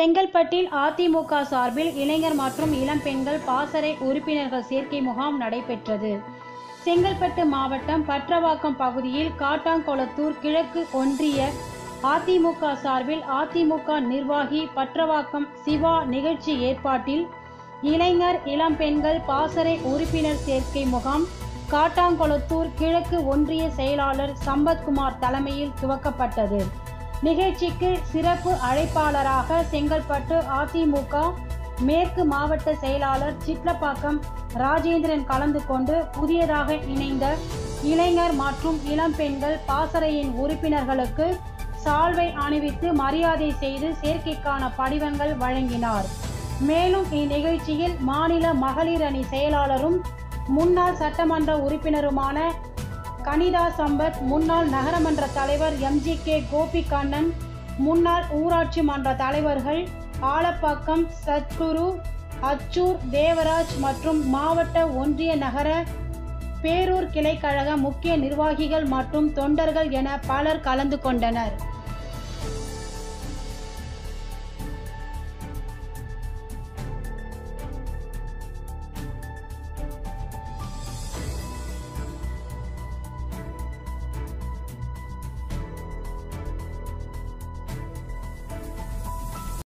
செங்கல்பட்டில் அதிமுக சார்பில் இளைஞர் மற்றும் இளம்பெண்கள் பாசறை உறுப்பினர்கள் சேர்க்கை முகாம் நடைபெற்றது செங்கல்பட்டு மாவட்டம் பற்றவாக்கம் பகுதியில் காட்டாங்குளத்தூர் கிழக்கு ஒன்றிய அதிமுக சார்பில் அதிமுக நிர்வாகி பற்றவாக்கம் சிவா நிகழ்ச்சி ஏற்பாட்டில் இளைஞர் இளம்பெண்கள் பாசறை உறுப்பினர் சேர்க்கை முகாம் காட்டாங்குளத்தூர் கிழக்கு ஒன்றிய செயலாளர் சம்பத்குமார் தலைமையில் துவக்கப்பட்டது நிகழ்ச்சிக்கு சிறப்பு அழைப்பாளராக செங்கல்பட்டு அதிமுக மேற்கு மாவட்ட செயலாளர் சிட்லப்பாக்கம் ராஜேந்திரன் கலந்து கொண்டு புதியதாக இணைந்த இளைஞர் மற்றும் இளம்பெண்கள் பாசறையின் உறுப்பினர்களுக்கு சால்வை அணிவித்து மரியாதை செய்து சேர்க்கைக்கான படிவங்கள் வழங்கினார் மேலும் இந்நிகழ்ச்சியில் மாநில மகளிர் அணி செயலாளரும் முன்னாள் சட்டமன்ற உறுப்பினருமான கனிதா சம்பத் முன்னாள் நகரமன்ற தலைவர் எம்ஜி கே கோபிகண்ணன் முன்னாள் ஊராட்சி மன்ற தலைவர்கள் ஆலப்பாக்கம் சத்குரு அச்சூர் தேவராஜ் மற்றும் மாவட்ட ஒன்றிய நகர பேரூர் கிளைக்கழக முக்கிய நிர்வாகிகள் மற்றும் தொண்டர்கள் என பலர் கலந்து கொண்டனர்